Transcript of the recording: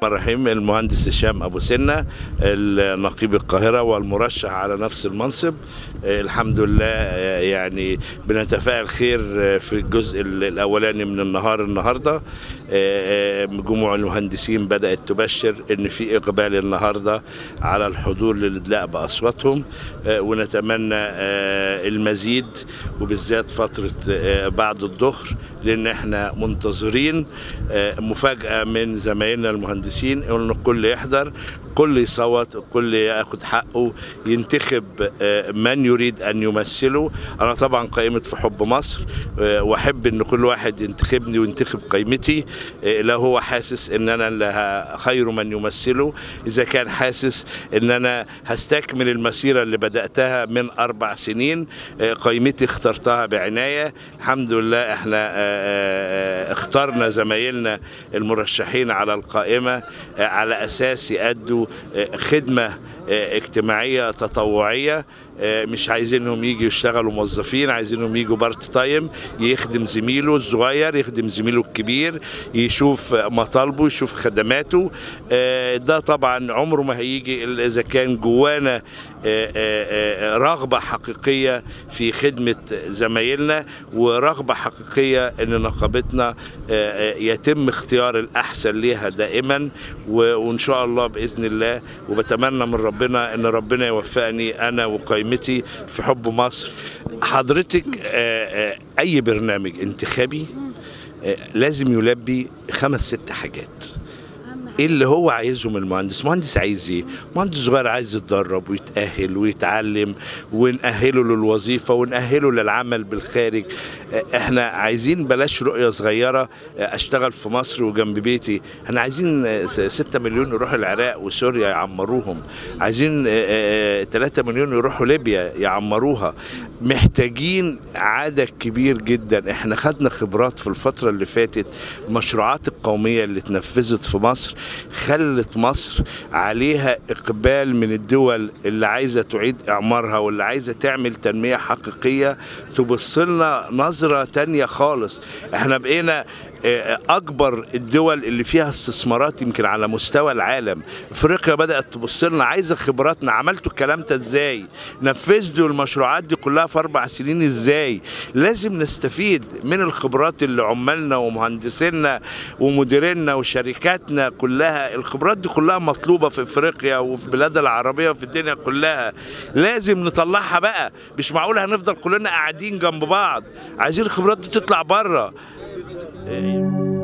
الرحمن الرحيم المهندس هشام ابو سنه نقيب القاهره والمرشح على نفس المنصب آه، الحمد لله آه، يعني بنتفائل خير آه، في الجزء الاولاني من النهار النهارده آه، آه، جموع المهندسين بدات تبشر ان في اقبال النهارده على الحضور للادلاء باصواتهم آه، ونتمنى آه، المزيد وبالذات فتره آه، بعد الظهر لان احنا منتظرين آه، مفاجاه من زمايلنا المهندسين ان الكل يحضر الكل يصوت الكل ياخد حقه ينتخب آه، من يريد ان يمثله انا طبعا قائمه في حب مصر آه، واحب ان كل واحد ينتخبني وينتخب قائمتي آه، لو هو حاسس ان انا اللي ه- خير من يمثله اذا كان حاسس ان انا هستكمل المسيره اللي بداتها من اربع سنين آه، قائمتي اخترتها بعنايه الحمد لله احنا آه، آه، اخترنا زمايلنا المرشحين على القائمه آه، على اساس يأدوا آه، خدمه آه، اجتماعيه تطوعيه آه، مش عايزينهم يجوا يشتغلوا موظفين عايزينهم يجوا بارت تايم يخدم زميله الصغير يخدم زميله الكبير يشوف مطالبه يشوف خدماته آه، ده طبعا عمره ما هيجي الا اذا كان جوانا آه، آه، آه، رغبه حقيقيه في خدمه زمايلنا ورغبه حقيقيه ان نقابتنا آه، آه، يتم اختيار الاحسن ليها دائما و- وان شاء الله باذن الله وبتمنى من ربنا ان ربنا يوفقني انا وقائمتي في حب مصر حضرتك آه، آه، اي برنامج انتخابي آه، لازم يلبي خمس ست حاجات ايه اللي هو عايزهم المهندس مهندس عايز ايه مهندس صغير عايز يتدرب ويتأهل ويتعلم ونأهله للوظيفة ونأهله للعمل بالخارج آه، احنا عايزين بلاش رؤية صغيرة آه، اشتغل في مصر وجنب بيتي احنا عايزين آه، س- ستة مليون يروحوا العراق وسوريا يعمروهم عايزين آه، آه، تلاتة مليون يروحوا ليبيا يعمروها محتاجين عدد كبير جدا احنا خدنا خبرات في الفترة اللي فاتت المشروعات القومية اللي اتنفذت في مصر خلت مصر عليها اقبال من الدول اللي عايزة تعيد اعمارها واللي عايزة تعمل تنمية حقيقية تبص لنا نظرة تانية خالص احنا بقينا آه، اكبر الدول اللي فيها استثمارات يمكن على مستوى العالم افريقيا بدات تبص لنا عايزه خبراتنا عملتوا الكلام ده ازاي نفذتوا المشروعات دي كلها في اربع سنين ازاي لازم نستفيد من الخبرات اللي عمالنا ومهندسينا ومديريننا وشركاتنا كلها الخبرات دي كلها مطلوبه في افريقيا وفي بلاد العربيه وفي الدنيا كلها لازم نطلعها بقى مش معقول هنفضل كلنا قاعدين جنب بعض عايزين الخبرات دي تطلع بره إيه.